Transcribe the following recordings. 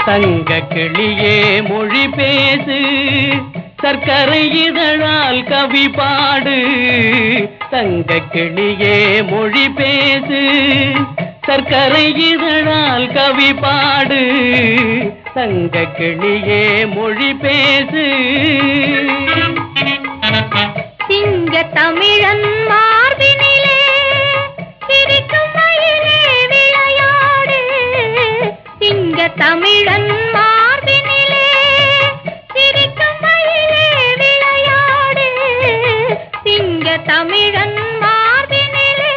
தங்க கிளியே மொழி பேசு சர்க்கரை இதழால் கவி பாடு தங்க கிளியே மொழி பேசு சர்க்கரை இதழால் கவி பாடு தங்க கிளியே மொழி பேசு சிங்க தமிழன் மார்பினிலே சிரிக்கும் மயிலே விளையாடு சிங்க தமிழன் மார்பினிலே சிரிக்கும் மயிலே விளையாடு சிங்க தமிழன் மார்பினிலே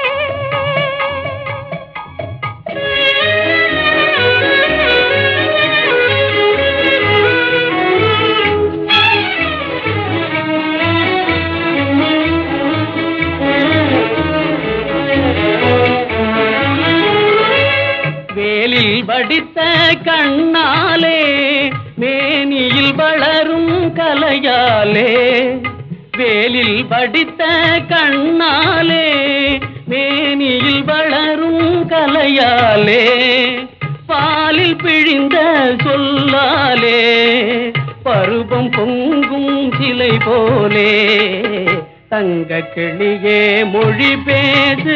வேலில் வடித்த கண்ணாலே மேனியில் வளரும் கலையாலே வேலில் வடித்த கண்ணாலே மேனியில் வளரும் கலையாலே பாலில் பிழிந்த சொல்லாலே பருவம் பொங்கும் சிலை போலே தங்க கிளியே மொழி பேசு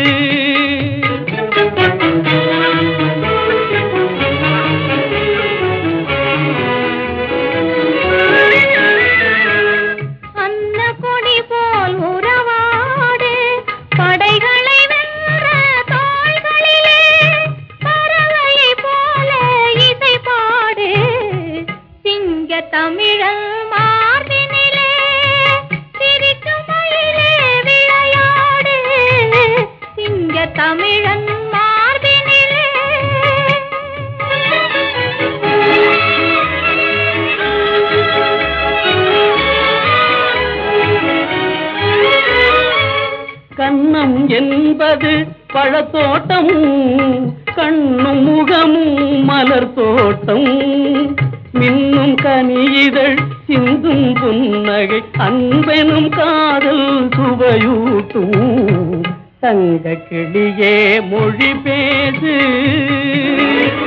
அன்ன கொடி போல் உறவாடு படைகளை வென்ற தோள்களிலே பறவையை போல இசை பாடு சிங்க தமிழல் மார்பினிலே சிரிக்கும் மயிலே விளையாடு சிங்க தமிழன் கண்ணம் என்பது பழத்தோட்டம் கண்ணும் முகமும் மலர் தோட்டம் மின்னும் கனியிதழ் சிந்தும் புன்னகை அன்பெனும் காதல் சுவையூட்டும் தங்க கிளியே மொழி பேசு